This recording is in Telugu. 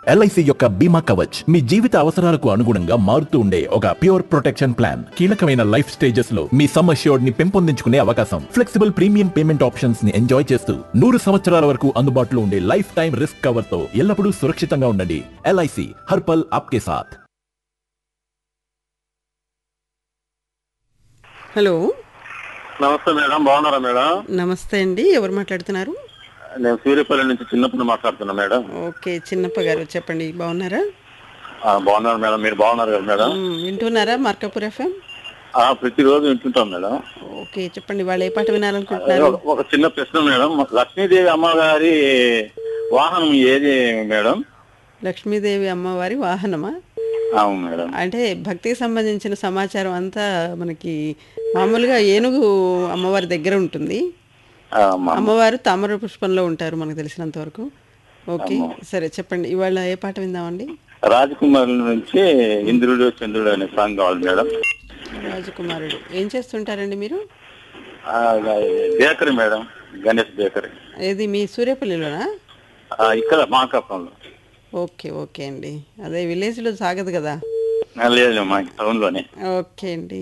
ఎల్ఐసి యొక్క బీమా కవచ్ మీ జీవిత అవసరాలకు అనుగుణంగా మారుతూ ఉండే ఒక ప్యూర్ ప్రొటెక్షన్ ప్లాన్ కీలకమైన లైఫ్ స్టేజెస్ లో మీ సమ్ అష్యూర్డ్ ని పెంపొందించుకునే అవకాశం ఫ్లెక్సిబుల్ ప్రీమియం పేమెంట్ ఆప్షన్స్ ని ఎంజాయ్ చేస్తూ నూరు సంవత్సరాల వరకు అందుబాటులో ఉండే లైఫ్ టైం రిస్క్ కవర్ తో ఎల్లప్పుడూ సురక్షితంగా ఉండండి ఎల్ఐసి హర్పల్ ఆప్కే సాథ్ హలో నమస్తే మేడం బాగున్నారా మేడం నమస్తే అండి ఎవరు మాట్లాడుతున్నారు నేను సూర్యపల్లి నుంచి చిన్నప్పుడు మాట్లాడుతున్నా మేడం ఓకే చిన్నప్ప గారు చెప్పండి బాగున్నారా ఆ, బాగున్నారు మేడం మీరు బాగున్నారు కదా మేడం మ్, వింటున్నారా మార్కాపూర్ ఎఫ్ఎం ఆ, ప్రతిరోజు వింటుంటాం మేడం ఓకే చెప్పండి వాళ్ళు ఏ పాట వినాలనుకుంటున్నారు ఒక- ఒక చిన్న ప్రశ్న మేడం లక్ష్మీదేవి అమ్మగారి వాహనం ఏది మేడం లక్ష్మీదేవి అమ్మవారి వాహనమా అవును మేడం అంటే భక్తికి సంబంధించిన సమాచారం అంతా మనకి మామూలుగా ఏనుగు అమ్మవారి దగ్గర ఉంటుంది ఆ, మా- అమ్మవారు తామర పుష్పంలో ఉంటారు మనకు తెలిసినంత వరకు ఓకే సరే చెప్పండి ఇవాళ ఏ పాట విందామండి రాజకుమారి నుంచి ఇంద్రుడు చంద్రుడు అనే సాంగ్ కావాలి మేడం రాజకుమారుడు ఏం చేస్తుంటారండి మీరు ఆ, బేకరీ మేడం గణేష్ బేకరీ ఏది మీ సూర్యపల్లిలోనా ఆ, ఇక్కడ మాకాపంలో ఓకే ఓకే అండి అదే విలేజ్లో సాగదు కదా లేదు మా టౌన్ లోనే ఓకే అండి